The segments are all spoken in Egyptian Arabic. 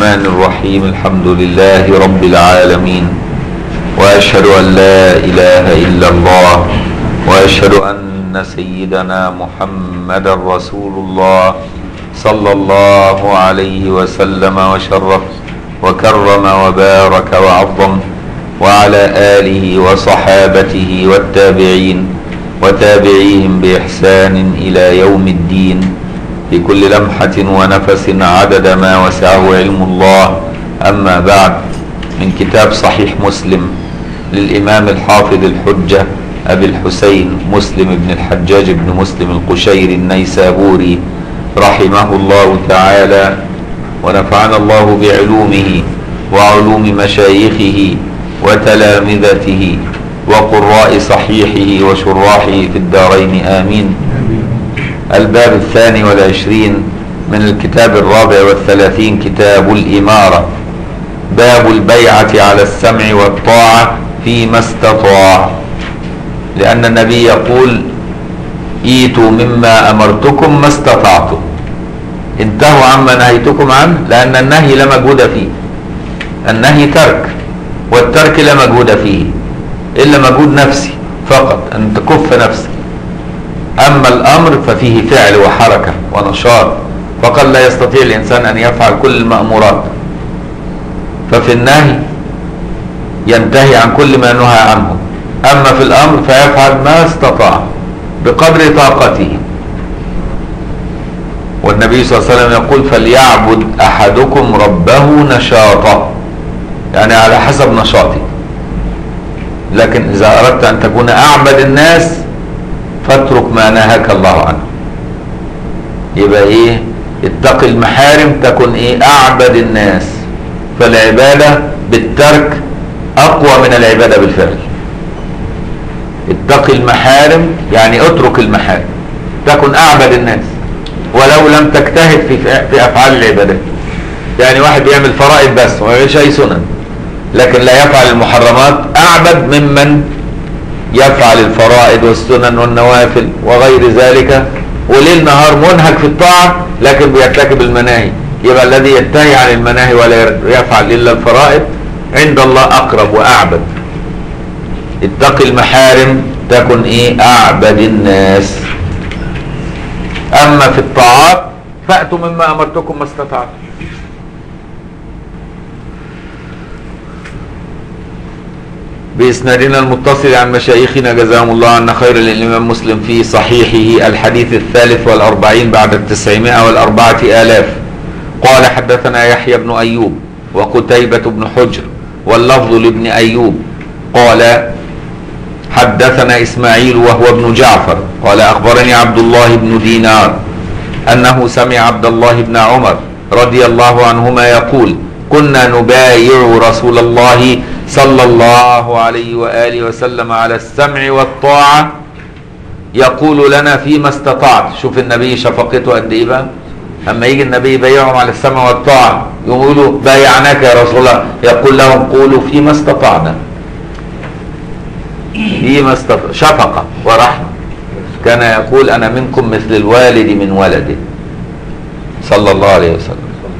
الرحمن الرحيم الحمد لله رب العالمين واشهد ان لا اله الا الله واشهد ان سيدنا محمدا رسول الله صلى الله عليه وسلم وشرف وكرم وبارك وعظم وعلى اله وصحابته والتابعين وتابعيهم باحسان الى يوم الدين في كل لمحة ونفس عدد ما وسعه علم الله أما بعد من كتاب صحيح مسلم للإمام الحافظ الحجة أبي الحسين مسلم بن الحجاج بن مسلم القشيري النيسابوري رحمه الله تعالى ونفعنا الله بعلومه وعلوم مشايخه وتلامذته وقراء صحيحه وشراحه في الدارين آمين الباب الثاني والعشرين من الكتاب الرابع والثلاثين كتاب الإمارة باب البيعة على السمع والطاعة فيما استطاع لأن النبي يقول ايتوا مما أمرتكم ما استطعتم انتهوا عما نهيتكم عنه لأن النهي لا مجهود فيه النهي ترك والترك لا مجهود فيه إلا مجهود نفسي فقط أن تكف نفسك أما الأمر ففيه فعل وحركة ونشاط فقد لا يستطيع الإنسان أن يفعل كل المأمورات ففي النهي ينتهي عن كل ما نهى عنه أما في الأمر فيفعل ما استطاع بقدر طاقته والنبي صلى الله عليه وسلم يقول فليعبد أحدكم ربه نشاطا يعني على حسب نشاطه لكن إذا أردت أن تكون أعبد الناس فاترك ما نهاك الله عنه يبقى ايه اتق المحارم تكن ايه اعبد الناس فالعبادة بالترك اقوى من العبادة بالفعل اتق المحارم يعني اترك المحارم تكن اعبد الناس ولو لم تجتهد في في افعال العبادات يعني واحد بيعمل فرائض بس وما يعملش اي سنن لكن لا يفعل المحرمات اعبد ممن يفعل الفرائض والسنن والنوافل وغير ذلك وليل نهار منهك في الطاعة لكن بيرتكب المناهي يبقى الذي ينتهي عن المناهي ولا يفعل إلا الفرائض عند الله أقرب وأعبد اتق المحارم تكن إيه أعبد الناس أما في الطاعات فأتوا مما أمرتكم ما استطعتم بإسنادنا المتصل عن مشايخنا جزاهم الله عنا خير للإمام مسلم في صحيحه الحديث الثالث والأربعين بعد التسعمائة والأربعة آلاف قال حدثنا يحيى بن أيوب وقتيبة بن حجر واللفظ لابن أيوب قال حدثنا إسماعيل وهو ابن جعفر قال أخبرني عبد الله بن دينار أنه سمع عبد الله بن عمر رضي الله عنهما يقول كنا نبايع رسول الله صلى الله عليه وآله وسلم على السمع والطاعة يقول لنا فيما استطعت شوف النبي شفقته قد ايه بقى اما يجي النبي يبايعهم على السمع والطاعة يقولوا بايعناك يا رسول الله يقول لهم قولوا فيما استطعنا فيما استطعنا شفقة ورحمة كان يقول انا منكم مثل الوالد من ولده صلى الله عليه وسلم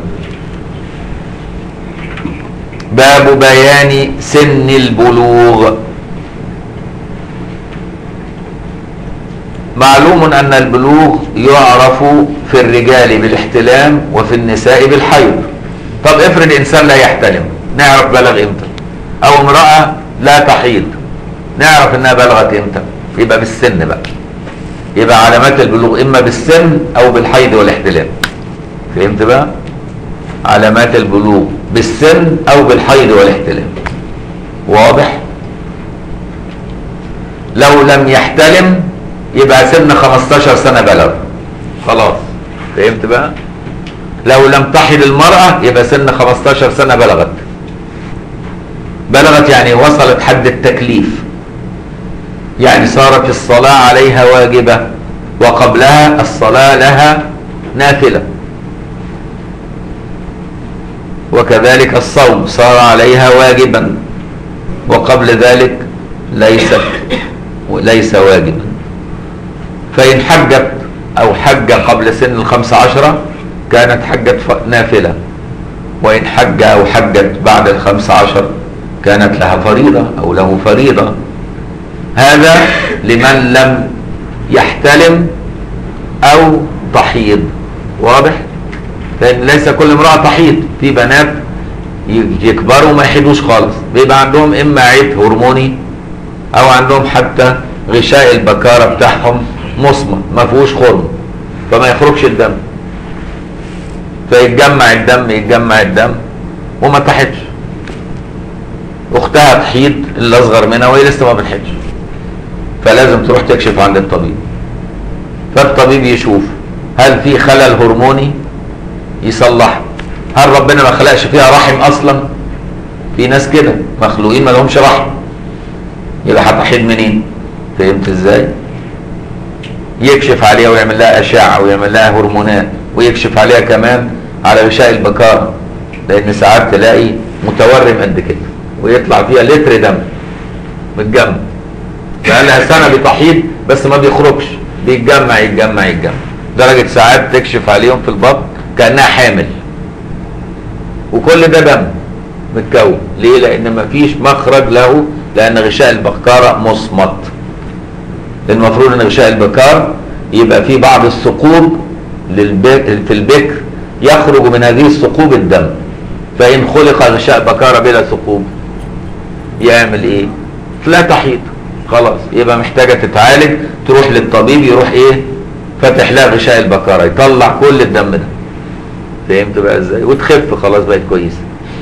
باب بيان سن البلوغ معلوم ان البلوغ يعرف في الرجال بالاحتلام وفي النساء بالحيض طب افرض انسان لا يحتلم نعرف بلغ امتى او امرأة لا تحيض نعرف انها بلغت امتى يبقى بالسن بقى يبقى علامات البلوغ اما بالسن او بالحيض والاحتلام فهمت بقى علامات البلوغ بالسن او بالحيض والاحتلام واضح لو لم يحتلم يبقى سن 15 سنة بلغ خلاص فهمت بقى لو لم تحض المرأة يبقى سن 15 سنة بلغت بلغت يعني وصلت حد التكليف يعني صارت الصلاة عليها واجبة وقبلها الصلاة لها نافلة وكذلك الصوم صار عليها واجبا وقبل ذلك ليست ليس واجبا فإن حجت أو حج قبل سن الخمس عشرة كانت حجة نافلة وإن حج أو حجت بعد الخمس عشر كانت لها فريضة أو له فريضة هذا لمن لم يحتلم أو تحيض واضح؟ لأن ليس كل امرأة تحيض في بنات يكبروا ما يحيضوش خالص بيبقى عندهم إما عيب هرموني أو عندهم حتى غشاء البكارة بتاعهم مصمت ما فيهوش خرم فما يخرجش الدم فيتجمع الدم يتجمع الدم وما تحتش اختها تحيض اللي اصغر منها وهي لسه ما بتحيضش فلازم تروح تكشف عند الطبيب فالطبيب يشوف هل في خلل هرموني يصلح هل ربنا ما خلقش فيها رحم اصلا في ناس كده مخلوقين ما لهمش رحم يبقى هتحيض منين فهمت ازاي يكشف عليها ويعمل لها اشعه ويعمل لها هرمونات ويكشف عليها كمان على غشاء البكاره لان ساعات تلاقي متورم قد كده ويطلع فيها لتر دم متجمع بقى لها سنه بتحيض بس ما بيخرجش بيتجمع يتجمع يتجمع درجه ساعات تكشف عليهم في البطن كانها حامل وكل ده دم متكون ليه لان مفيش مخرج له لان غشاء البكاره مصمت المفروض ان غشاء البكار يبقى فيه بعض الثقوب للبك في البكر يخرج من هذه الثقوب الدم فان خلق غشاء بكاره بلا ثقوب يعمل ايه لا تحيض خلاص يبقى محتاجه تتعالج تروح للطبيب يروح ايه فتح لها غشاء البكاره يطلع كل الدم ده فهمت بقى ازاي وتخف خلاص بقت كويسه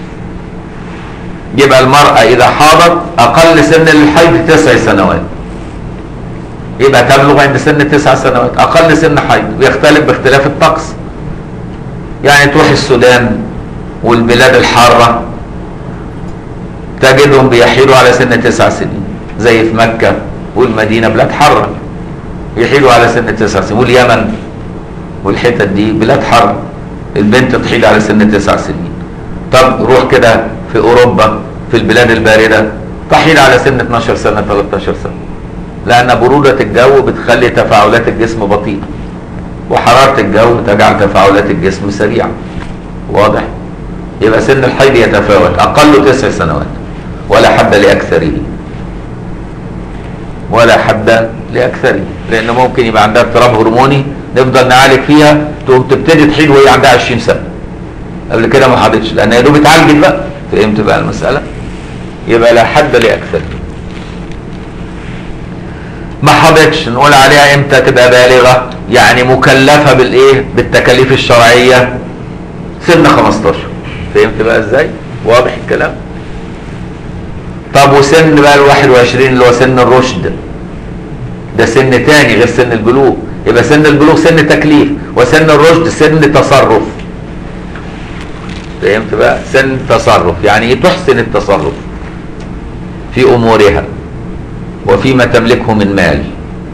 يبقى المرأة إذا حاضت أقل سن للحيض تسع سنوات يبقى تبلغ عند سن تسع سنوات أقل سن حيض ويختلف باختلاف الطقس يعني تروح السودان والبلاد الحارة تجدهم بيحيلوا على سن تسع سنين زي في مكة والمدينة بلاد حارة يحيلوا على سن تسع سنين واليمن والحتت دي بلاد حارة البنت تحيل على سن تسع سنين طب روح كده في اوروبا في البلاد البارده تحيل على سن 12 سنه 13 سنه لان بروده الجو بتخلي تفاعلات الجسم بطيئه وحراره الجو تجعل تفاعلات الجسم سريعه واضح يبقى سن الحيض يتفاوت اقله تسع سنوات ولا حد لاكثره ولا حد لاكثره لان ممكن يبقى عندها اضطراب هرموني نفضل نعالج فيها تقوم تبتدي تحيض وهي عندها 20 سنه قبل كده ما حاضتش لان يا دوب اتعالجت بقى فهمت بقى المساله يبقى لا حد لاكثر ما حاضتش نقول عليها امتى تبقى بالغه يعني مكلفه بالايه بالتكاليف الشرعيه سن 15 فهمت بقى ازاي واضح الكلام طب وسن بقى ال 21 اللي هو سن الرشد ده سن تاني غير سن البلوغ يبقى سن البلوغ سن تكليف وسن الرشد سن تصرف فهمت بقى سن تصرف يعني ايه تحسن التصرف في امورها وفيما تملكه من مال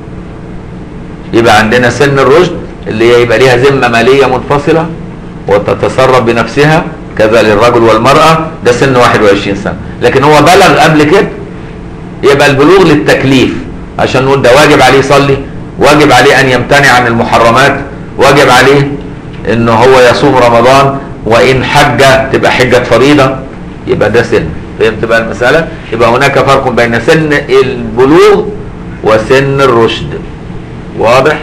يبقى عندنا سن الرشد اللي هي يبقى ليها ذمه ماليه منفصله وتتصرف بنفسها كذا للرجل والمراه ده سن 21 سنه لكن هو بلغ قبل كده يبقى البلوغ للتكليف عشان نقول ده واجب عليه يصلي واجب عليه ان يمتنع عن المحرمات واجب عليه ان هو يصوم رمضان وان حج تبقى حجه فريضه يبقى ده سن فهمت بقى المساله يبقى هناك فرق بين سن البلوغ وسن الرشد واضح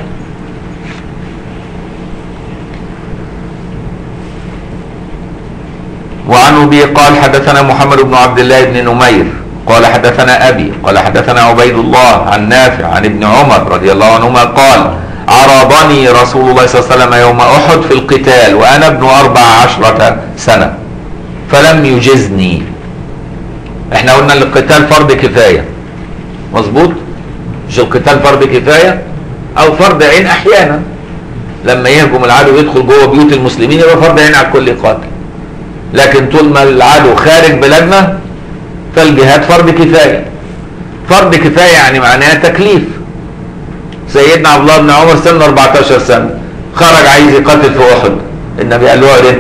وعن ابي قال حدثنا محمد بن عبد الله بن نمير قال حدثنا ابي قال حدثنا عبيد الله عن نافع عن ابن عمر رضي الله عنهما قال عرضني رسول الله صلى الله عليه وسلم يوم احد في القتال وانا ابن اربع عشرة سنة فلم يجزني احنا قلنا ان القتال فرض كفاية مظبوط مش القتال فرض كفاية او فرض عين احيانا لما يهجم العدو يدخل جوه بيوت المسلمين يبقى فرض عين على الكل قاتل لكن طول ما العدو خارج بلادنا فالجهاد فرض كفاية فرض كفاية يعني معناها تكليف سيدنا عبد الله بن عمر سن 14 سنة خرج عايز يقاتل في أحد النبي قال له اعرض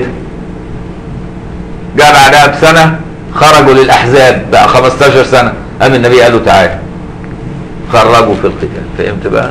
جاء بعدها بسنة خرجوا للأحزاب بقى 15 سنة قام النبي قال له تعالى خرجوا في القتال فهمت بقى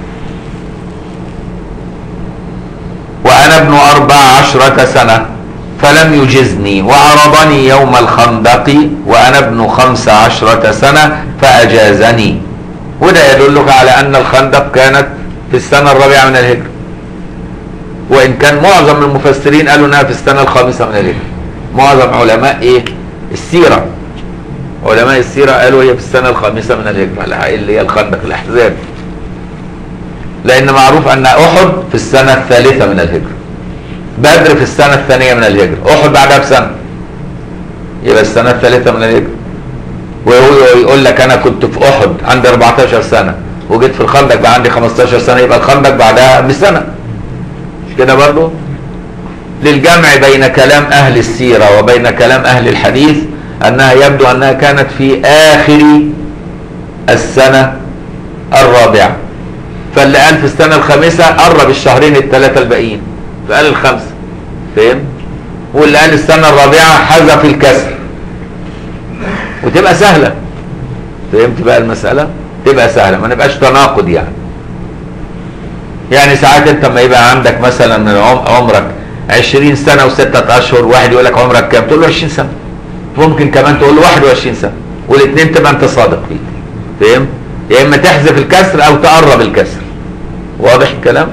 وأنا ابن أربع عشرة سنة فلم يجزني وعرضني يوم الخندق وأنا ابن خمس عشرة سنة فأجازني وده يدلك على أن الخندق كانت في السنة الرابعة من الهجرة وإن كان معظم المفسرين قالوا أنها في السنة الخامسة من الهجرة معظم علماء إيه السيرة علماء السيرة قالوا هي في السنة الخامسة من الهجرة اللي هي الخندق الأحزاب لأن معروف أن أحد في السنة الثالثة من الهجرة بدر في السنة الثانية من الهجرة أحد بعدها بسنة يبقى السنة الثالثة من الهجرة وهو يقول لك أنا كنت في أحد عندي 14 سنة وجيت في الخندق بقى عندي 15 سنة يبقى الخندق بعدها بسنة مش كده برضه؟ للجمع بين كلام أهل السيرة وبين كلام أهل الحديث أنها يبدو أنها كانت في آخر السنة الرابعة فاللي قال في السنة الخامسة قرب الشهرين الثلاثة الباقيين فقال الخمسة فهم؟ واللي قال السنة الرابعة حذف الكسر وتبقى سهلة فهمت بقى المسألة؟ تبقى سهلة ما نبقاش تناقض يعني يعني ساعات انت لما يبقى عندك مثلا من عمرك 20 سنة وستة أشهر واحد يقول لك عمرك كام؟ تقول له 20 سنة ممكن كمان تقول له 21 سنة والاثنين تبقى انت صادق فيه فهم؟ يا اما تحذف الكسر او تقرب الكسر واضح الكلام؟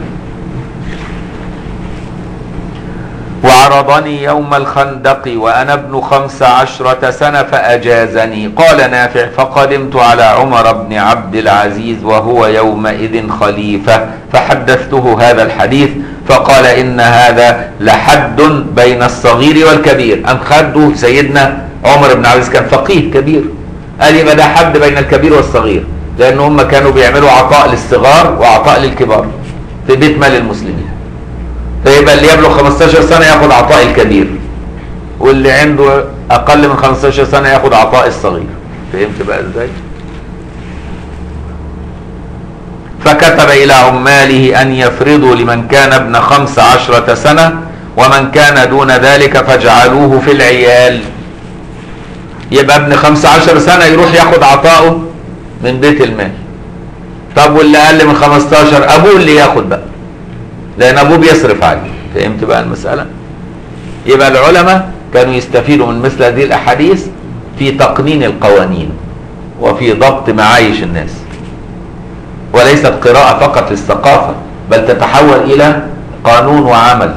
وعرضني يوم الخندق وأنا ابن خمس عشرة سنة فأجازني قال نافع فقدمت على عمر بن عبد العزيز وهو يومئذ خليفة فحدثته هذا الحديث فقال إن هذا لحد بين الصغير والكبير أم خده سيدنا عمر بن عبد العزيز كان فقيه كبير قال يبقى ده حد بين الكبير والصغير لأن هم كانوا بيعملوا عطاء للصغار وعطاء للكبار في بيت مال المسلمين فيبقى اللي يبلغ 15 سنة ياخد عطاء الكبير واللي عنده أقل من 15 سنة ياخد عطاء الصغير فهمت بقى ازاي؟ فكتب إلى عماله أن يفرضوا لمن كان ابن خمس عشرة سنة ومن كان دون ذلك فاجعلوه في العيال يبقى ابن خمس عشر سنة يروح ياخد عطاؤه من بيت المال طب واللي أقل من 15 أبوه اللي ياخد بقى لان ابوه بيصرف عليه فهمت بقى المساله يبقى العلماء كانوا يستفيدوا من مثل هذه الاحاديث في تقنين القوانين وفي ضبط معايش الناس وليست قراءة فقط للثقافة بل تتحول إلى قانون وعمل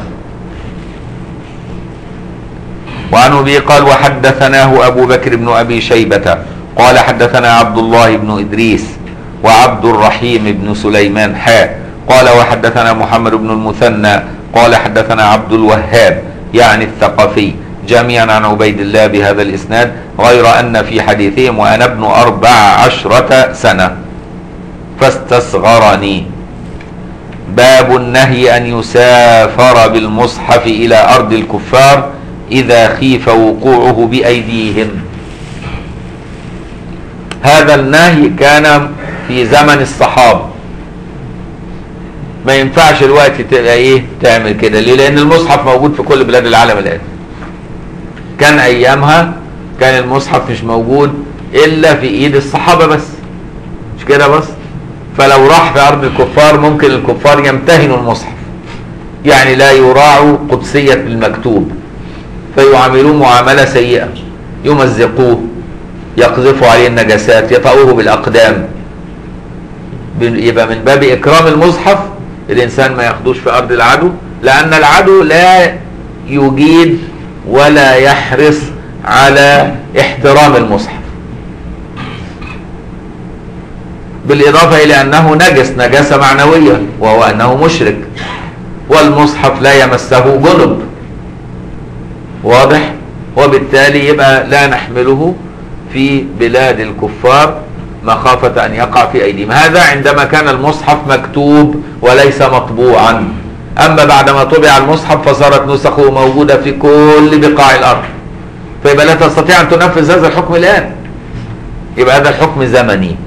وعن أبي قال وحدثناه أبو بكر بن أبي شيبة قال حدثنا عبد الله بن إدريس وعبد الرحيم بن سليمان حاء قال وحدثنا محمد بن المثنى قال حدثنا عبد الوهاب يعني الثقفي جميعا عن عبيد الله بهذا الإسناد غير أن في حديثهم وأنا ابن أربع عشرة سنة فاستصغرني باب النهي أن يسافر بالمصحف إلى أرض الكفار إذا خيف وقوعه بأيديهم هذا النهي كان في زمن الصحابة ما ينفعش الوقت تبقى ايه تعمل كده ليه لان المصحف موجود في كل بلاد العالم الان كان ايامها كان المصحف مش موجود الا في ايد الصحابة بس مش كده بس فلو راح في ارض الكفار ممكن الكفار يمتهنوا المصحف يعني لا يراعوا قدسية المكتوب فيعاملوه معاملة سيئة يمزقوه يقذفوا عليه النجاسات يطأوه بالأقدام يبقى من باب إكرام المصحف الإنسان ما ياخدوش في أرض العدو لأن العدو لا يجيد ولا يحرص على احترام المصحف بالإضافة إلى أنه نجس نجاسة معنوية وهو أنه مشرك والمصحف لا يمسه جنب واضح وبالتالي يبقى لا نحمله في بلاد الكفار مخافة أن يقع في أيديهم هذا عندما كان المصحف مكتوب وليس مطبوعا أما بعدما طبع المصحف فصارت نسخه موجودة في كل بقاع الأرض فيبقى لا تستطيع أن تنفذ هذا الحكم الآن يبقى هذا الحكم زمني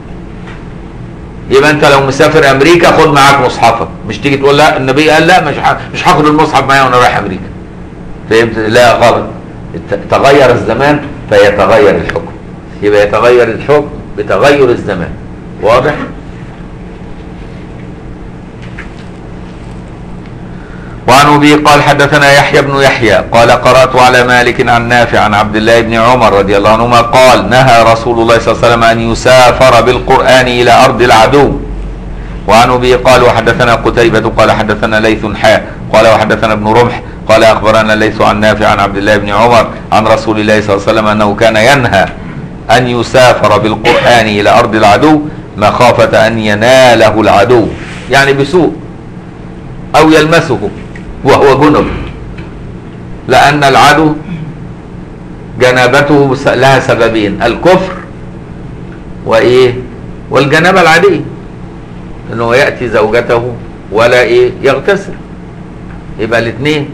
يبقى انت لو مسافر امريكا خد معاك مصحفك مش تيجي تقول لا النبي قال لا مش مش هاخد المصحف معايا وانا رايح امريكا فهمت لا غلط تغير الزمان فيتغير الحكم يبقى يتغير الحكم بتغير الزمان واضح وعن ابي قال حدثنا يحيى بن يحيى قال قرات على مالك عن نافع عن عبد الله بن عمر رضي الله عنهما قال نهى رسول الله صلى الله عليه وسلم ان يسافر بالقران الى ارض العدو وعن ابي قال وحدثنا قتيبة قال حدثنا ليث حاء قال وحدثنا ابن رمح قال اخبرنا ليث عن نافع عن عبد الله بن عمر عن رسول الله صلى الله عليه وسلم انه كان ينهى ان يسافر بالقران الى ارض العدو مخافة ان يناله العدو يعني بسوء او يلمسه وهو جنب لان العدو جنابته لها سببين الكفر وايه والجنابه العاديه انه ياتي زوجته ولا ايه يغتسل يبقى الاثنين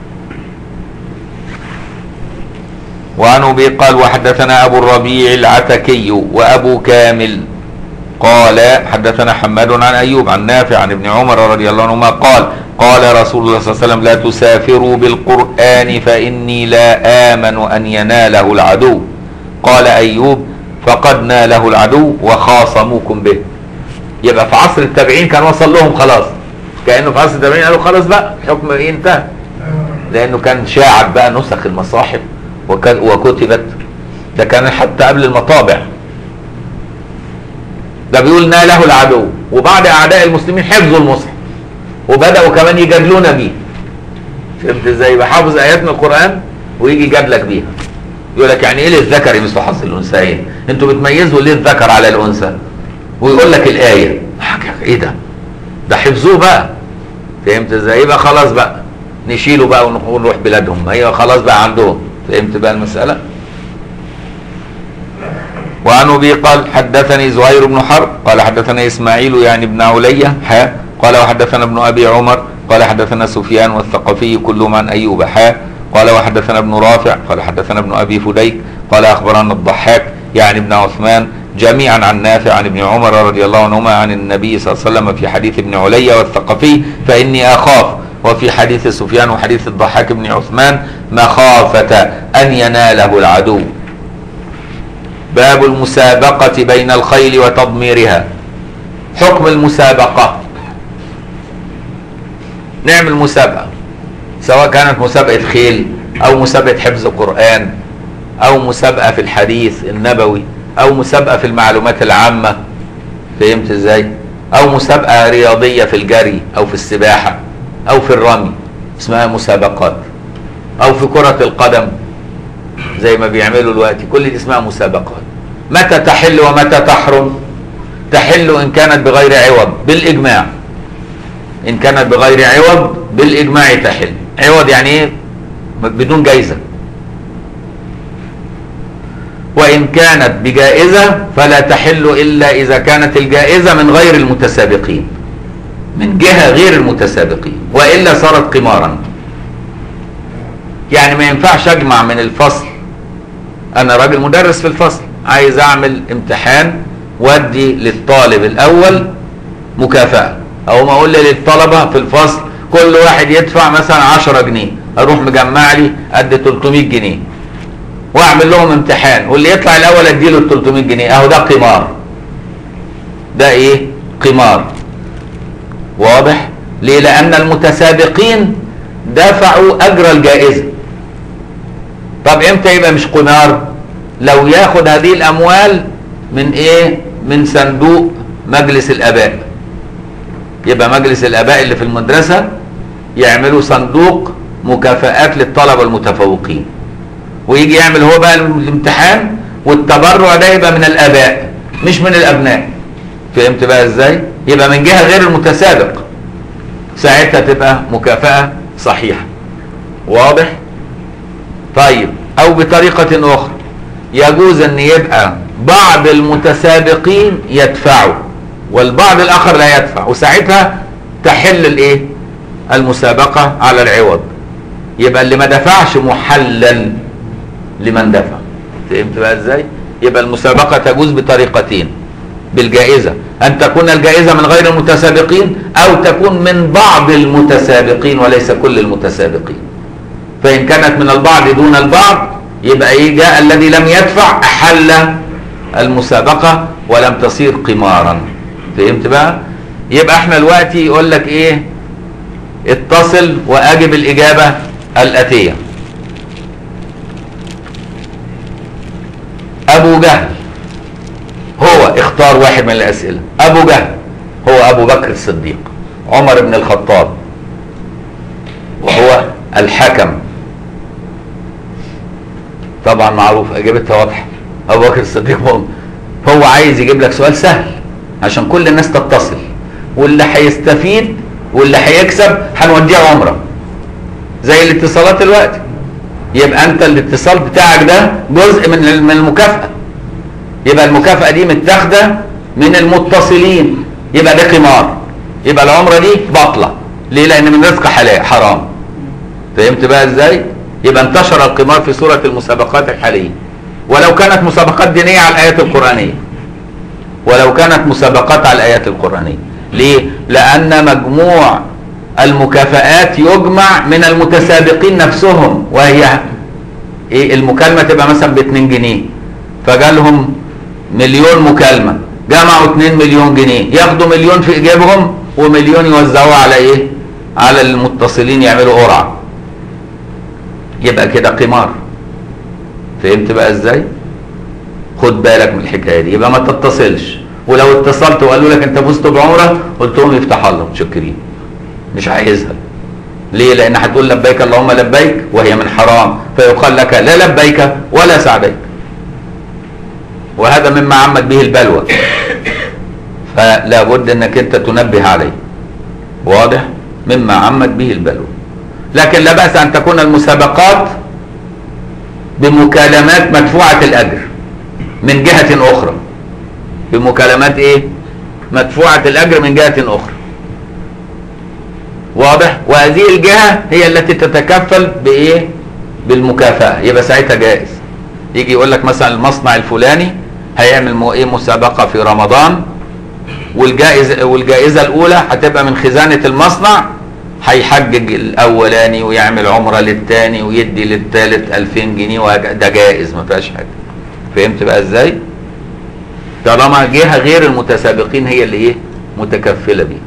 وعن ابي قال وحدثنا ابو الربيع العتكي وابو كامل قال حدثنا حماد عن ايوب عن نافع عن ابن عمر رضي الله عنهما قال قال رسول الله صلى الله عليه وسلم لا تسافروا بالقران فاني لا امن ان يناله العدو قال ايوب فقد ناله العدو وخاصموكم به يبقى في عصر التابعين كان وصل لهم خلاص كانه في عصر التابعين قالوا خلاص بقى الحكم ايه انتهى لانه كان شاعت بقى نسخ المصاحف وك- وكتبت ده كان حتى قبل المطابع ده بيقول ناله العدو وبعد اعداء المسلمين حفظوا المصحف وبداوا كمان يجادلونا بيه فهمت ازاي يبقى حافظ ايات من القران ويجي يجادلك بيها يقول لك يعني ايه للذكر مثل حظ الانثيين انتوا بتميزوا ليه الذكر على الانثى ويقول لك الايه حاجه ايه ده ده حفظوه بقى فهمت ازاي يبقى خلاص بقى نشيله بقى ونروح ونروح بلادهم ايوه خلاص بقى عندهم فهمت بقى المساله وعن ابي قال حدثني زهير بن حرب قال حدثنا اسماعيل يعني ابن علية حاء قال وحدثنا ابن ابي عمر قال حدثنا سفيان والثقفي كلهم عن ايوب حاء قال وحدثنا ابن رافع قال حدثنا ابن ابي فديك قال اخبرنا الضحاك يعني ابن عثمان جميعا عن نافع عن ابن عمر رضي الله عنهما عن النبي صلى الله عليه وسلم في حديث ابن علي والثقفي فاني اخاف وفي حديث سفيان وحديث الضحاك بن عثمان مخافة ان يناله العدو باب المسابقة بين الخيل وتضميرها حكم المسابقة نعمل مسابقة سواء كانت مسابقة خيل أو مسابقة حفظ قرآن أو مسابقة في الحديث النبوي أو مسابقة في المعلومات العامة فهمت ازاي؟ أو مسابقة رياضية في الجري أو في السباحة أو في الرمي اسمها مسابقات أو في كرة القدم زي ما بيعملوا دلوقتي كل دي اسمها مسابقات متى تحل ومتى تحرم تحل ان كانت بغير عوض بالاجماع ان كانت بغير عوض بالاجماع تحل عوض يعني ايه بدون جايزه وان كانت بجائزه فلا تحل الا اذا كانت الجائزه من غير المتسابقين من جهه غير المتسابقين والا صارت قمارا يعني ما ينفعش اجمع من الفصل انا راجل مدرس في الفصل عايز اعمل امتحان وادي للطالب الاول مكافأة او ما اقول للطلبة في الفصل كل واحد يدفع مثلا 10 جنيه اروح مجمع لي قد 300 جنيه واعمل لهم امتحان واللي يطلع الاول اديله ال 300 جنيه اهو ده قمار ده ايه قمار واضح ليه لان المتسابقين دفعوا اجر الجائزه طب امتى يبقى مش قمار لو ياخد هذه الاموال من ايه من صندوق مجلس الاباء يبقى مجلس الاباء اللي في المدرسه يعملوا صندوق مكافآت للطلبه المتفوقين ويجي يعمل هو بقى الامتحان والتبرع ده يبقى من الاباء مش من الابناء فهمت بقى ازاي يبقى من جهه غير المتسابق ساعتها تبقى مكافاه صحيحه واضح طيب او بطريقه اخرى يجوز ان يبقى بعض المتسابقين يدفعوا والبعض الاخر لا يدفع وساعتها تحل الايه المسابقه على العوض يبقى اللي ما دفعش محلل لمن دفع فهمت بقى ازاي يبقى المسابقه تجوز بطريقتين بالجائزه ان تكون الجائزه من غير المتسابقين او تكون من بعض المتسابقين وليس كل المتسابقين فان كانت من البعض دون البعض يبقى ايه جاء الذي لم يدفع احل المسابقه ولم تصير قمارا فهمت بقى يبقى احنا دلوقتي يقول لك ايه اتصل واجب الاجابه الاتيه ابو جهل هو اختار واحد من الاسئله ابو جهل هو ابو بكر الصديق عمر بن الخطاب وهو الحكم طبعا معروف اجابتها واضحه ابو بكر الصديق مؤمن هو عايز يجيب لك سؤال سهل عشان كل الناس تتصل واللي هيستفيد واللي هيكسب هنوديه عمره زي الاتصالات دلوقتي يبقى انت الاتصال بتاعك ده جزء من من المكافاه يبقى المكافاه دي متاخده من المتصلين يبقى ده قمار يبقى العمره دي باطله ليه لان من رزق حلال حرام فهمت بقى ازاي يبقى انتشر القمار في سوره المسابقات الحاليه ولو كانت مسابقات دينيه على الايات القرانيه ولو كانت مسابقات على الايات القرانيه ليه لان مجموع المكافآت يجمع من المتسابقين نفسهم وهي ايه المكالمه تبقى مثلا ب 2 جنيه فجالهم مليون مكالمه جمعوا 2 مليون جنيه ياخدوا مليون في جيبهم ومليون يوزعوه على ايه على المتصلين يعملوا قرعه يبقى كده قمار فهمت بقى ازاي خد بالك من الحكايه دي يبقى ما تتصلش ولو اتصلت وقالوا لك انت فزت بعمره قلت لهم يفتح الله متشكرين مش عايزها ليه لان هتقول لبيك اللهم لبيك وهي من حرام فيقال لك لا لبيك ولا سعديك وهذا مما عمت به البلوى فلا بد انك انت تنبه عليه واضح مما عمت به البلوى لكن لا باس ان تكون المسابقات بمكالمات مدفوعه الاجر من جهه اخرى بمكالمات ايه مدفوعه الاجر من جهه اخرى واضح وهذه الجهه هي التي تتكفل بايه بالمكافاه يبقى ساعتها جائز يجي يقول لك مثلا المصنع الفلاني هيعمل مو ايه مسابقه في رمضان والجائزه والجائزه الاولى هتبقى من خزانه المصنع هيحجج الاولاني ويعمل عمره للثاني ويدي للثالث 2000 جنيه وهك- ده جائز ما فيهاش حاجه فهمت بقى ازاي طالما جهه غير المتسابقين هي اللي ايه متكفله بيه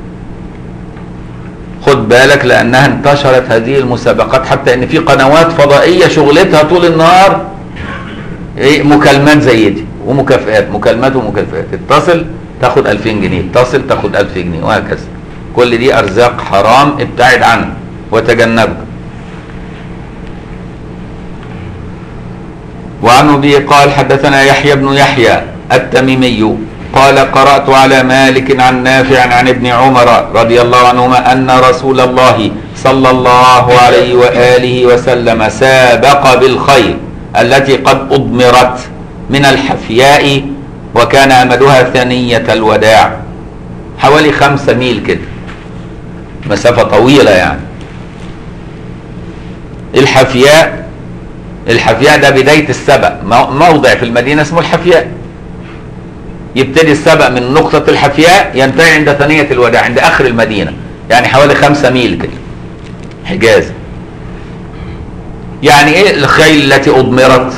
خد بالك لانها انتشرت هذه المسابقات حتى ان في قنوات فضائيه شغلتها طول النهار ايه مكالمات زي دي ومكافئات مكالمات ومكافئات اتصل تاخد 2000 جنيه اتصل تاخد 1000 جنيه وهكذا كل دي ارزاق حرام ابتعد عنها وتجنبها وعن ابي قال حدثنا يحيى بن يحيى التميمي قال قرات على مالك عن نافع عن ابن عمر رضي الله عنهما ان رسول الله صلى الله عليه واله وسلم سابق بالخيل التي قد اضمرت من الحفياء وكان امدها ثنيه الوداع حوالي خمسة ميل كده مسافة طويلة يعني الحفياء الحفياء ده بداية السبق مو- موضع في المدينة اسمه الحفياء يبتدي السبق من نقطة الحفياء ينتهي عند ثنية الوداع عند آخر المدينة يعني حوالي خمسة ميل كده حجاز يعني ايه الخيل التي أضمرت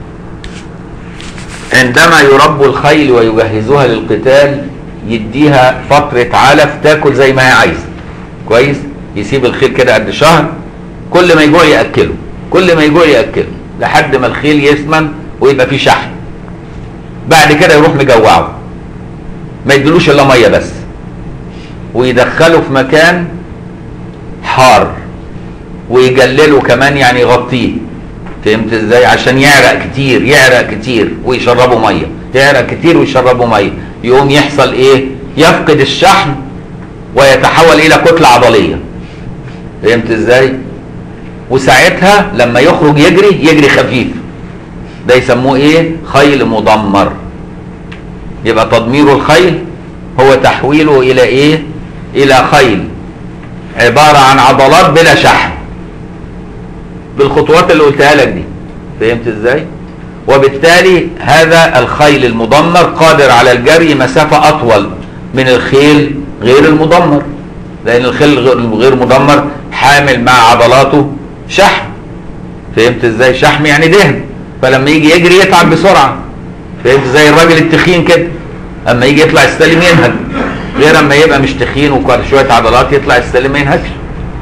عندما يربوا الخيل ويجهزوها للقتال يديها فترة علف تاكل زي ما هي عايزة كويس يسيب الخيل كده قد شهر كل ما يجوع ياكله كل ما يجوع ياكله لحد ما الخيل يسمن ويبقى فيه شحم بعد كده يروح مجوعه ما يدلوش الا ميه بس ويدخله في مكان حار ويجلله كمان يعني يغطيه فهمت ازاي عشان يعرق كتير يعرق كتير ويشربوا ميه يعرق كتير ويشربوا ميه يقوم يحصل ايه يفقد الشحم ويتحول الى كتله عضليه فهمت ازاي وساعتها لما يخرج يجري يجري خفيف ده يسموه ايه خيل مدمر يبقى تدمير الخيل هو تحويله الى ايه الى خيل عباره عن عضلات بلا شحم بالخطوات اللي قلتها لك دي فهمت ازاي وبالتالي هذا الخيل المدمر قادر على الجري مسافة أطول من الخيل غير المدمر لأن الخيل غير- غير مدمر حامل مع عضلاته شحم فهمت ازاي شحم يعني دهن فلما يجي يجري يتعب بسرعة فهمت زي الراجل التخين كده اما يجي يطلع السلم ينهج غير اما يبقى مش تخين وشوية عضلات يطلع السلم ما ينهجش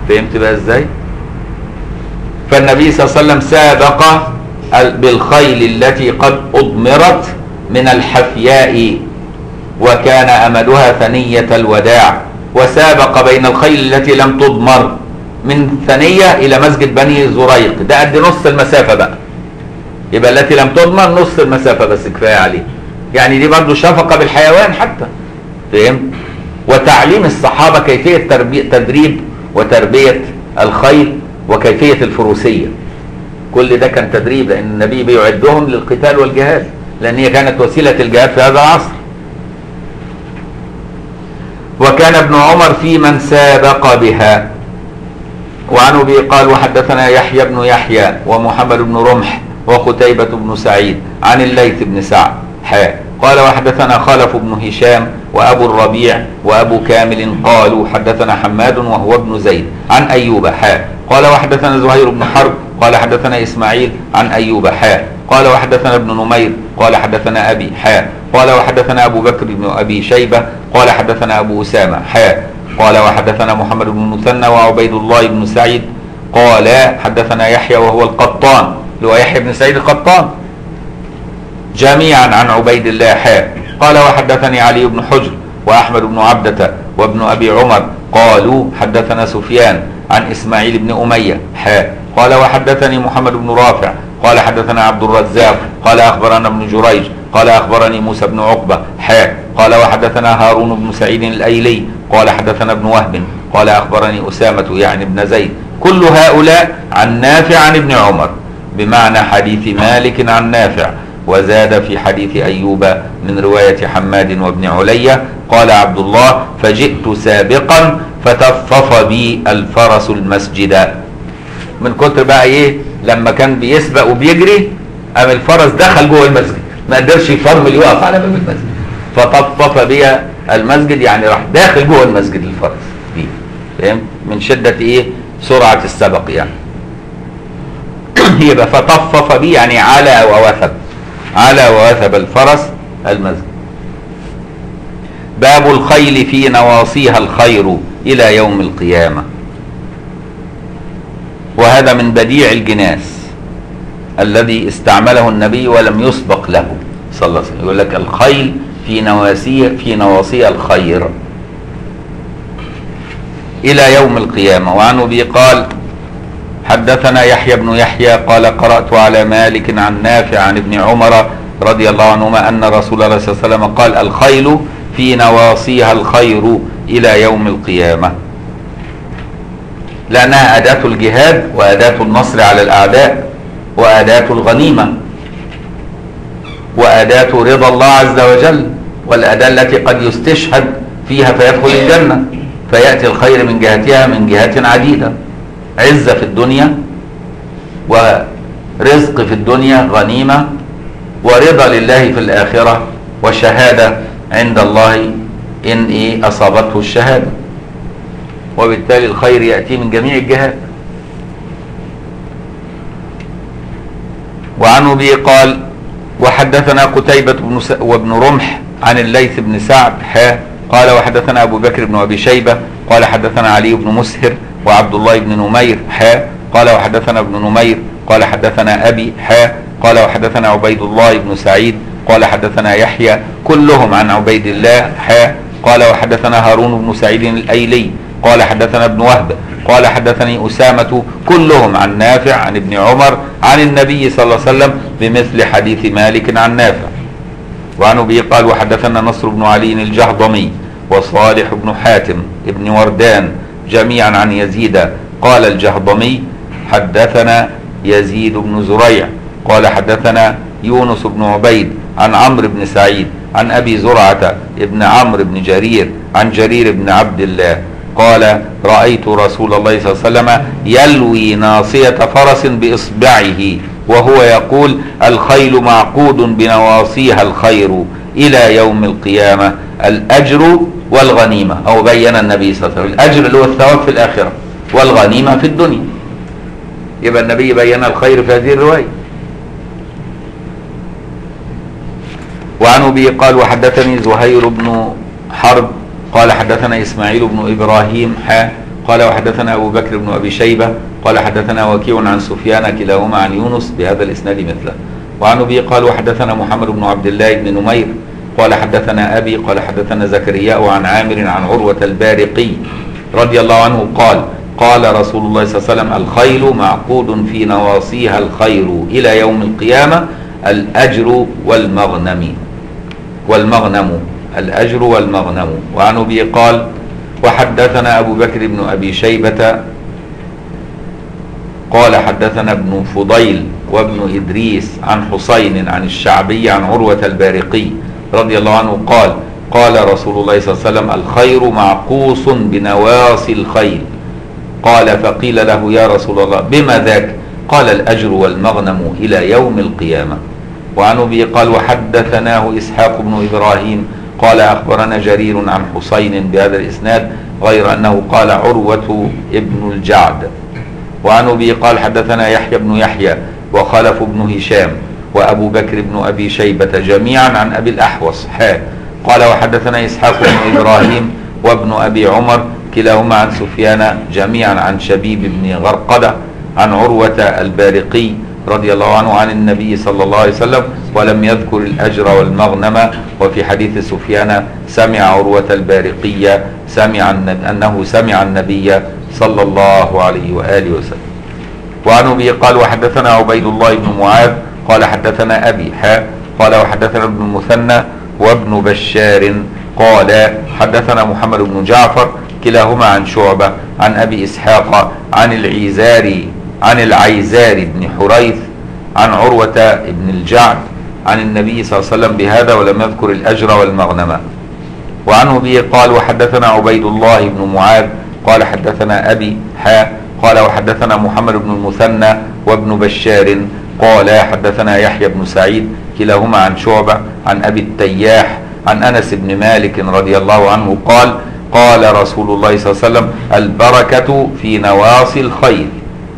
فهمت بقى ازاي فالنبي صلى الله عليه وسلم سابق ال- بالخيل التي قد اضمرت من الحفياء وكان املها ثنيه الوداع وسابق بين الخيل التي لم تضمر من ثنيه الى مسجد بني زريق ده قد نص المسافه بقى يبقى التي لم تضمر نص المسافه بس كفايه عليه يعني دي برضو شفقه بالحيوان حتى فهمت وتعليم الصحابه كيفيه تربي- تدريب وتربيه الخيل وكيفيه الفروسيه كل ده كان تدريب لان النبي بيعدهم للقتال والجهاد لان هي كانت وسيله الجهاد في هذا العصر وكان ابن عمر في من سابق بها وعن ابي قال وحدثنا يحيى بن يحيى ومحمد بن رمح وقتيبة بن سعيد عن الليث بن سعد حاء قال وحدثنا خلف بن هشام وابو الربيع وابو كامل قالوا حدثنا حماد وهو ابن زيد عن ايوب حاء قال وحدثنا زهير بن حرب قال حدثنا اسماعيل عن ايوب حاء قال وحدثنا ابن نمير قال حدثنا ابي حاء قال وحدثنا ابو بكر بن ابي شيبه قال حدثنا ابو اسامه حاء قال وحدثنا محمد بن المثنى وعبيد الله بن سعيد قال حدثنا يحيى وهو القطان اللي هو يحيى بن سعيد القطان جميعا عن عبيد الله حاء قال وحدثني علي بن حجر واحمد بن عبدة وابن ابي عمر قالوا حدثنا سفيان عن اسماعيل بن اميه حاء قال وحدثني محمد بن رافع قال حدثنا عبد الرزاق قال اخبرنا ابن جريج قال اخبرني موسى بن عقبه حاء قال وحدثنا هارون بن سعيد الايلي قال حدثنا ابن وهب قال اخبرني اسامه يعني ابن زيد كل هؤلاء عن نافع عن ابن عمر بمعنى حديث مالك عن نافع وزاد في حديث أيوب من رواية حماد وابن علي قال عبد الله فجئت سابقا فتفف بي الفرس المسجد من كتر بقى ايه لما كان بيسبق وبيجري قام الفرس دخل جوه المسجد ما قدرش يفرمل يقف على باب المسجد فطفف بي المسجد يعني راح داخل جوه المسجد الفرس دي فهمت من شدة ايه سرعة السبق يعني يبقى فطفف بي يعني على ووثب على ووثب الفرس المسجد باب الخيل في نواصيها الخير الى يوم القيامه وهذا من بديع الجناس الذي استعمله النبي ولم يسبق له صلى الله عليه وسلم يقول لك الخيل في نواسي في نواصيها الخير الى يوم القيامه وعن ابي قال حدثنا يحيى بن يحيى قال قرات على مالك عن نافع عن ابن عمر رضي الله عنهما ان رسول الله صلى الله عليه وسلم قال الخيل في نواصيها الخير الى يوم القيامه لانها اداه الجهاد واداه النصر على الاعداء واداه الغنيمه واداه رضا الله عز وجل والاداه التي قد يستشهد فيها فيدخل الجنه فياتي الخير من جهتها من جهات عديده عزه في الدنيا ورزق في الدنيا غنيمه ورضا لله في الاخره وشهاده عند الله ان ايه اصابته الشهاده وبالتالي الخير ياتي من جميع الجهات وعن ابي قال وحدثنا قتيبة بن س... وابن رمح عن الليث بن سعد حا قال وحدثنا ابو بكر بن ابي شيبه قال حدثنا علي بن مسهر وعبد الله بن نمير حا قال وحدثنا ابن نمير قال حدثنا ابي حا قال وحدثنا عبيد الله بن سعيد قال حدثنا يحيى كلهم عن عبيد الله حا قال وحدثنا هارون بن سعيد الايلي قال حدثنا ابن وهب قال حدثني أسامة كلهم عن نافع عن ابن عمر عن النبي صلى الله عليه وسلم بمثل حديث مالك عن نافع وعن أبي قال وحدثنا نصر بن علي الجهضمي وصالح بن حاتم ابن وردان جميعا عن يزيد قال الجهضمي حدثنا يزيد بن زريع قال حدثنا يونس بن عبيد عن عمرو بن سعيد عن أبي زرعة ابن عمرو بن جرير عن جرير بن عبد الله قال رأيت رسول الله صلى الله عليه وسلم يلوي ناصية فرس بإصبعه وهو يقول الخيل معقود بنواصيها الخير إلى يوم القيامة الأجر والغنيمة أو بين النبي صلى الله عليه وسلم الأجر اللي هو الثواب في الآخرة والغنيمة في الدنيا يبقى النبي بين الخير في هذه الرواية وعن أبي قال وحدثني زهير بن حرب قال حدثنا إسماعيل بن إبراهيم حا قال وحدثنا أبو بكر بن أبي شيبة قال حدثنا وكيع عن سفيان كلاهما عن يونس بهذا الإسناد مثله وعن أبي قال وحدثنا محمد بن عبد الله بن نمير قال حدثنا أبي قال حدثنا زكريا عن عامر عن عروة البارقي رضي الله عنه قال قال رسول الله صلى الله عليه وسلم الخيل معقود في نواصيها الخير إلى يوم القيامة الأجر والمغنم والمغنم الأجر والمغنم وعن أبي قال وحدثنا أبو بكر بن أبي شيبة قال حدثنا ابن فضيل وابن إدريس عن حسين عن الشعبي عن عروة البارقي رضي الله عنه قال قال رسول الله صلى الله عليه وسلم الخير معقوص بنواصي الخيل قال فقيل له يا رسول الله بما ذاك قال الأجر والمغنم إلى يوم القيامة وعن أبي قال وحدثناه إسحاق بن إبراهيم قال أخبرنا جرير عن حسين بهذا الإسناد غير أنه قال عروة ابن الجعد وعن أبي قال حدثنا يحيى بن يحيى وخلف بن هشام وأبو بكر بن أبي شيبة جميعا عن أبي الأحوص حا قال وحدثنا إسحاق بن إبراهيم وابن أبي عمر كلاهما عن سفيان جميعا عن شبيب بن غرقدة عن عروة البارقي رضي الله عنه عن النبي صلى الله عليه وسلم ولم يذكر الأجر والمغنم وفي حديث سفيان سمع عروة البارقية سمع أنه سمع النبي صلى الله عليه وآله وسلم وعن أبي قال وحدثنا عبيد الله بن معاذ قال حدثنا أبي حاء قال وحدثنا ابن المثنى وابن بشار قال حدثنا محمد بن جعفر كلاهما عن شعبة عن أبي إسحاق عن العيزاري عن العيزار بن حريث عن عروة بن الجعد عن النبي صلى الله عليه وسلم بهذا ولم يذكر الأجر والمغنم وعن أبي قال وحدثنا عبيد الله بن معاذ قال حدثنا أبي حاء قال وحدثنا محمد بن المثنى وابن بشار قال حدثنا يحيى بن سعيد كلاهما عن شعبة عن أبي التياح عن أنس بن مالك رضي الله عنه قال قال رسول الله صلى الله عليه وسلم البركة في نواصي الخير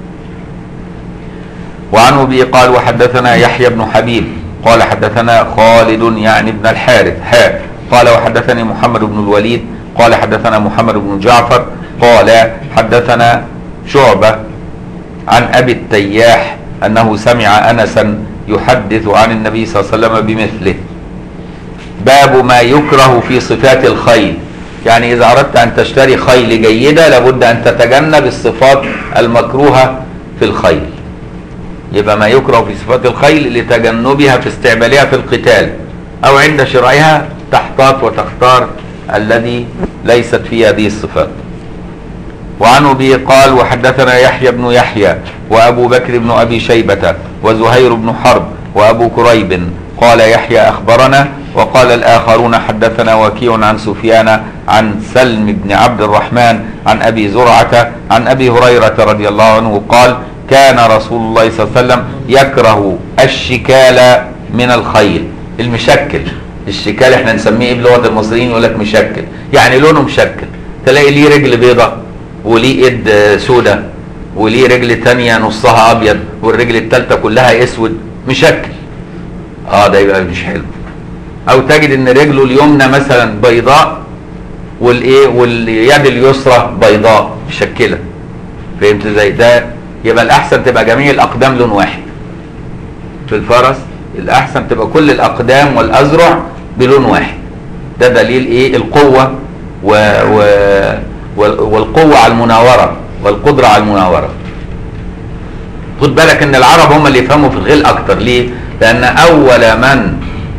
وعن أبي قال وحدثنا يحيى بن حبيب قال حدثنا خالد يعني ابن الحارث حاء قال وحدثني محمد بن الوليد قال حدثنا محمد بن جعفر قال حدثنا شعبة عن أبي التياح أنه سمع أنسا يحدث عن النبي صلى الله عليه وسلم بمثله باب ما يكره في صفات الخيل يعني إذا أردت أن تشتري خيل جيدة لابد أن تتجنب الصفات المكروهة في الخيل يبقى ما يكره في صفات الخيل لتجنبها في استعمالها في القتال أو عند شرائها تحتاط وتختار الذي ليست فيه هذه الصفات وعن أبي قال وحدثنا يحيى بن يحيى وأبو بكر بن أبي شيبة وزهير بن حرب وأبو كريب قال يحيى أخبرنا وقال الآخرون حدثنا وكيع عن سفيان عن سلم بن عبد الرحمن عن أبي زرعة عن أبي هريرة رضي الله عنه قال كان رسول الله صلى الله عليه وسلم يكره الشكال من الخيل المشكل الشكال احنا نسميه ايه بلغه المصريين يقول لك مشكل يعني لونه مشكل تلاقي ليه رجل بيضة وليه ايد سودة وليه رجل تانية نصها ابيض والرجل التالتة كلها اسود مشكل اه ده يبقى مش حلو او تجد ان رجله اليمنى مثلا بيضاء والايه واليد اليسرى بيضاء مشكله فهمت ازاي ده يبقى الاحسن تبقى جميع الاقدام لون واحد في الفرس الاحسن تبقى كل الاقدام والازرع بلون واحد ده دليل ايه القوه و... و... والقوه على المناوره والقدره على المناوره خد بالك ان العرب هم اللي يفهموا في الغيل اكتر ليه لان اول من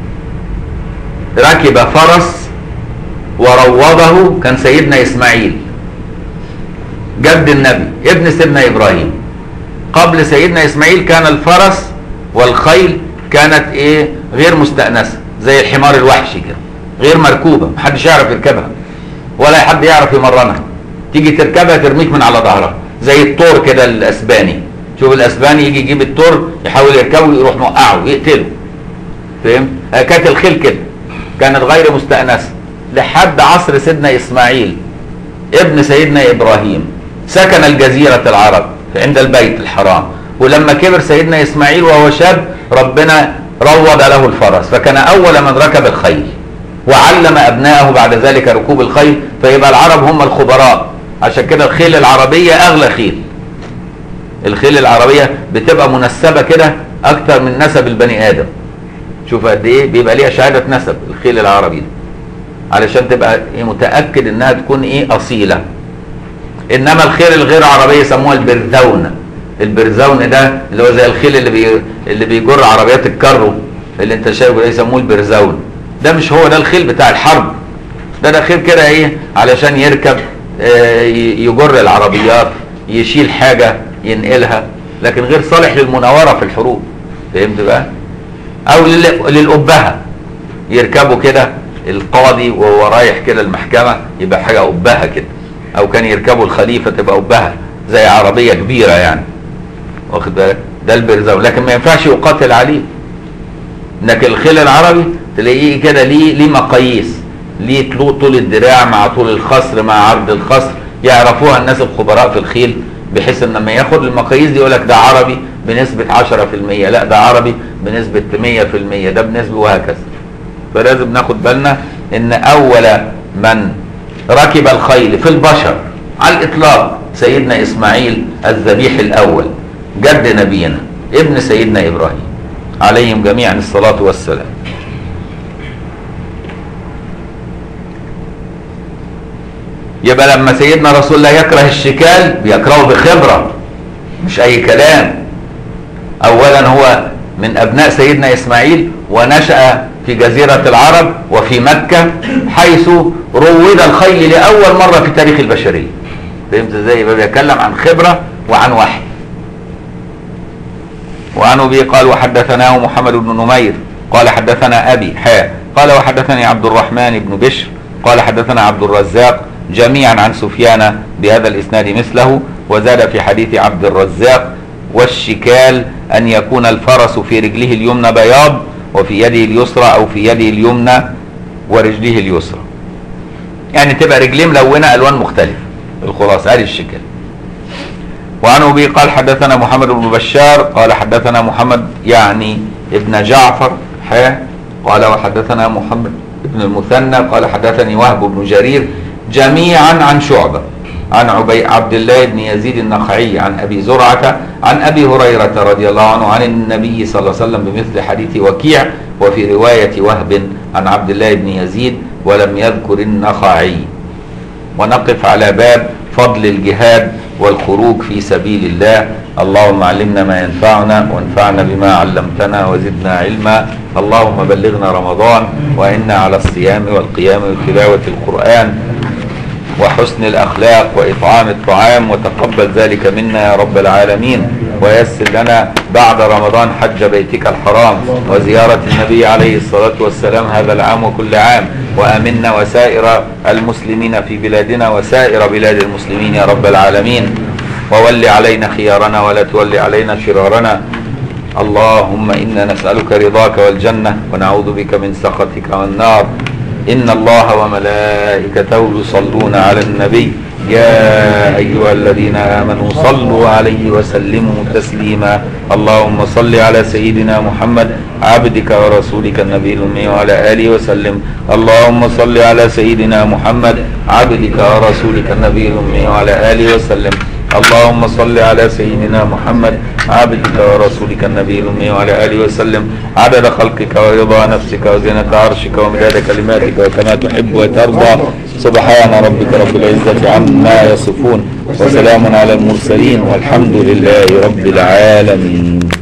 ركب فرس وروضه كان سيدنا اسماعيل جد النبي ابن سيدنا ابراهيم قبل سيدنا اسماعيل كان الفرس والخيل كانت ايه غير مستأنسة زي الحمار الوحشي كده غير مركوبة محدش يعرف يركبها ولا حد يعرف يمرنها تيجي تركبها ترميك من على ظهرها زي الطور كده الاسباني شوف الاسباني يجي يجيب الطور يحاول يركبه يروح موقعه يقتله فهمت كانت الخيل كده كانت غير مستأنسة لحد عصر سيدنا اسماعيل ابن سيدنا ابراهيم سكن الجزيرة العرب عند البيت الحرام ولما كبر سيدنا اسماعيل وهو شاب ربنا روض له الفرس فكان اول من ركب الخيل وعلم ابنائه بعد ذلك ركوب الخيل فيبقى العرب هم الخبراء عشان كده الخيل العربيه اغلى خيل الخيل العربيه بتبقى منسبه كده اكتر من نسب البني ادم شوف قد ايه بيبقى ليها شهاده نسب الخيل العربي ده علشان تبقى إيه متاكد انها تكون ايه اصيله انما الخيل الغير عربيه يسموها البرزونه البرزون ده اللي هو زي الخيل اللي بي اللي بيجر عربيات الكارو اللي انت شايفه ده يسموه البرزون ده مش هو ده الخيل بتاع الحرب ده ده خيل كده ايه علشان يركب آه، ي- يجر العربيات يشيل حاجه ينقلها لكن غير صالح للمناوره في الحروب فهمت بقى او لل- للأبهة يركبوا كده القاضي وهو رايح كده المحكمة يبقى حاجة أبهة كده أو كان يركبوا الخليفة تبقى أبهة زي عربية كبيرة يعني واخد بالك ده البرزاوي لكن ما ينفعش يقاتل عليه لكن الخيل العربي تلاقيه كده ليه ليه مقاييس ليه طول طول الدراع مع طول الخصر مع عرض الخصر يعرفوها الناس الخبراء في الخيل بحيث ان لما ياخد المقاييس دي يقول لك ده عربي بنسبة 10% لا ده عربي بنسبة 100% ده بنسبة وهكذا فلازم ناخد بالنا ان اول من ركب الخيل في البشر على الاطلاق سيدنا اسماعيل الذبيح الاول جد نبينا ابن سيدنا ابراهيم عليهم جميعا الصلاة والسلام يبقى لما سيدنا رسول الله يكره الشكال بيكرهه بخبرة مش اي كلام اولا هو من ابناء سيدنا اسماعيل ونشأ في جزيرة العرب وفي مكة حيث روض الخيل لأول مرة في تاريخ البشرية فهمت ازاي يبقى بيتكلم عن خبرة وعن وحي وعن ابي قال وحدثناه محمد بن نمير قال حدثنا ابي حاء قال وحدثني عبد الرحمن بن بشر قال حدثنا عبد الرزاق جميعا عن سفيان بهذا الاسناد مثله وزاد في حديث عبد الرزاق والشكال ان يكون الفرس في رجله اليمنى بياض وفي يده اليسرى او في يده اليمنى ورجله اليسرى يعني تبقى رجليه ملونه الوان مختلفه الخلاصه ادي الشكال وعن ابي قال حدثنا محمد بن بشار قال حدثنا محمد يعني ابن جعفر حا قال وحدثنا محمد بن المثنى قال حدثني وهب بن جرير جميعا عن شعبه عن عبي عبد الله بن يزيد النخعي عن ابي زرعه عن ابي هريره رضي الله عنه عن النبي صلى الله عليه وسلم بمثل حديث وكيع وفي روايه وهب عن عبد الله بن يزيد ولم يذكر النخعي ونقف على باب فضل الجهاد والخروج في سبيل الله اللهم علمنا ما ينفعنا وانفعنا بما علمتنا وزدنا علما اللهم بلغنا رمضان وإنا على الصيام والقيام وتلاوة القرآن وحسن الأخلاق وإطعام الطعام وتقبل ذلك منا يا رب العالمين ويسر لنا بعد رمضان حج بيتك الحرام وزيارة النبي عليه الصلاة والسلام هذا العام وكل عام وأمنا وسائر المسلمين في بلادنا وسائر بلاد المسلمين يا رب العالمين وول علينا خيارنا ولا تول علينا شرارنا اللهم إنا نسألك رضاك والجنة ونعوذ بك من سخطك والنار إن الله وملائكته يصلون على النبي يا أيها الذين آمنوا صلوا عليه وسلموا تسليما اللهم صل على سيدنا محمد عبدك ورسولك النبي الأمي وعلى آله وسلم اللهم صل على سيدنا محمد عبدك ورسولك النبي الأمي وعلى آله وسلم اللهم صل على سيدنا محمد عبدك ورسولك النبي الأمي وعلى آله وسلم عدد خلقك ورضا نفسك وزنة عرشك ومداد كلماتك وكما تحب وترضى سبحان ربك رب العزة عما يصفون وسلام على المرسلين والحمد لله رب العالمين